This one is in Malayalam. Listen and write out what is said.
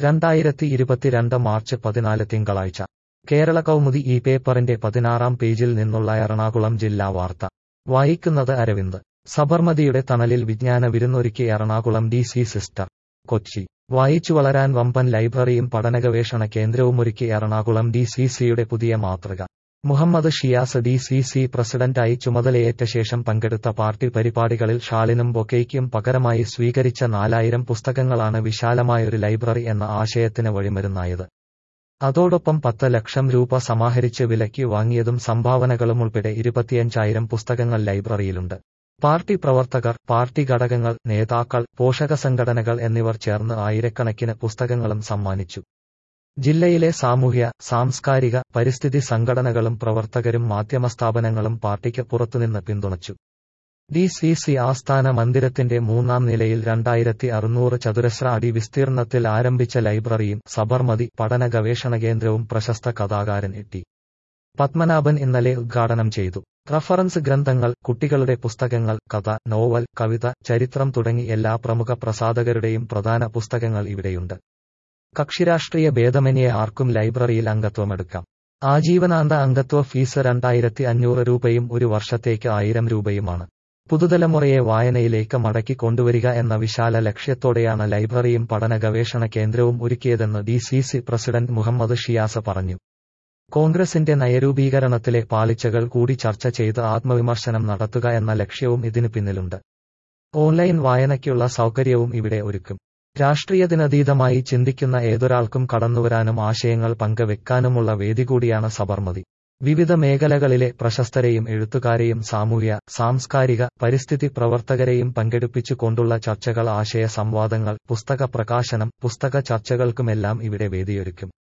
രണ്ടായിരത്തി ഇരുപത്തിരണ്ട് മാർച്ച് പതിനാല് തിങ്കളാഴ്ച കേരള കൗമുദി ഈ പേപ്പറിന്റെ പതിനാറാം പേജിൽ നിന്നുള്ള എറണാകുളം ജില്ലാ വാർത്ത വായിക്കുന്നത് അരവിന്ദ് സബർമതിയുടെ തണലിൽ വിജ്ഞാന വിരുന്നൊരുക്കി Ernakulam D C sister Kochi വായിച്ചു വളരാൻ വമ്പൻ ലൈബ്രറിയും പഠനഗവേഷണ കേന്ദ്രവുമൊരുക്കി എറണാകുളം ഡി സി സിയുടെ പുതിയ മാതൃക Muhammad Shiyas D C C പ്രസിഡന്റായി ചുമതലയേറ്റ ശേഷം പങ്കെടുത്ത പാർട്ടി പരിപാടികളിൽ ഷാളിനും ബൊക്കയ്ക്കും പകരമായി സ്വീകരിച്ച നാലായിരം പുസ്തകങ്ങളാണ് വിശാലമായൊരു ലൈബ്രറി എന്ന ആശയത്തിന് വഴിമരുന്നായത് അതോടൊപ്പം പത്ത് ലക്ഷം രൂപ സമാഹരിച്ച് വിലയ്ക്ക് വാങ്ങിയതും സംഭാവനകളും ഉൾപ്പെടെ ഇരുപത്തിയഞ്ചായിരം പുസ്തകങ്ങൾ ലൈബ്രറിയിലുണ്ട് പാർട്ടി പ്രവർത്തകർ പാർട്ടി ഘടകങ്ങൾ നേതാക്കൾ പോഷക സംഘടനകൾ എന്നിവർ ചേർന്ന് ആയിരക്കണക്കിന് പുസ്തകങ്ങളും സമ്മാനിച്ചു ജില്ലയിലെ സാമൂഹ്യ സാംസ്കാരിക പരിസ്ഥിതി സംഘടനകളും പ്രവർത്തകരും മാധ്യമസ്ഥാപനങ്ങളും പാർട്ടിക്ക് പുറത്തുനിന്ന് പിന്തുണച്ചു ഡി സി സി ആസ്ഥാന മന്ദിരത്തിന്റെ മൂന്നാം നിലയിൽ രണ്ടായിരത്തി അറുന്നൂറ് ചതുരശ്ര അടി വിസ്തീർണത്തിൽ ആരംഭിച്ച ലൈബ്രറിയും സബർമതി പഠന ഗവേഷണ കേന്ദ്രവും പ്രശസ്ത കഥാകാരൻ എട്ടി പത്മനാഭൻ ഇന്നലെ ഉദ്ഘാടനം ചെയ്തു റഫറൻസ് ഗ്രന്ഥങ്ങൾ കുട്ടികളുടെ പുസ്തകങ്ങൾ കഥ നോവൽ കവിത ചരിത്രം തുടങ്ങി എല്ലാ പ്രമുഖ പ്രസാധകരുടെയും പ്രധാന പുസ്തകങ്ങൾ ഇവിടെയുണ്ട് കക്ഷിരാഷ്ട്രീയ ഭേദമന്യേ ആർക്കും ലൈബ്രറിയിൽ അംഗത്വമെടുക്കാം ആജീവനാന്ത അംഗത്വ ഫീസ് രണ്ടായിരത്തി അഞ്ഞൂറ് രൂപയും ഒരു വർഷത്തേക്ക് ആയിരം രൂപയുമാണ് പുതുതലമുറയെ വായനയിലേക്ക് മടക്കി കൊണ്ടുവരിക എന്ന വിശാല ലക്ഷ്യത്തോടെയാണ് ലൈബ്രറിയും പഠന ഗവേഷണ കേന്ദ്രവും ഒരുക്കിയതെന്ന് D C C president Muhammad Shiyas പറഞ്ഞു കോൺഗ്രസിന്റെ നയരൂപീകരണത്തിലെ പാളിച്ചകൾ കൂടി ചർച്ച ചെയ്ത് ആത്മവിമർശനം നടത്തുക എന്ന ലക്ഷ്യവും ഇതിനു പിന്നിലുണ്ട് ഓൺലൈൻ വായനയ്ക്കുള്ള സൗകര്യവും ഇവിടെ ഒരുക്കും രാഷ്ട്രീയത്തിനതീതമായി ചിന്തിക്കുന്ന ഏതൊരാൾക്കും കടന്നുവരാനും ആശയങ്ങൾ പങ്കുവെക്കാനുമുള്ള വേദി കൂടിയാണ് സബർമതി വിവിധ മേഖലകളിലെ പ്രശസ്തരെയും എഴുത്തുകാരെയും സാമൂഹ്യ സാംസ്കാരിക പരിസ്ഥിതി പ്രവർത്തകരെയും പങ്കെടുപ്പിച്ചുകൊണ്ടുള്ള ചർച്ചകൾ ആശയ സംവാദങ്ങൾ പുസ്തക പ്രകാശനം പുസ്തക ചർച്ചകൾക്കുമെല്ലാം ഇവിടെ വേദിയൊരുക്കും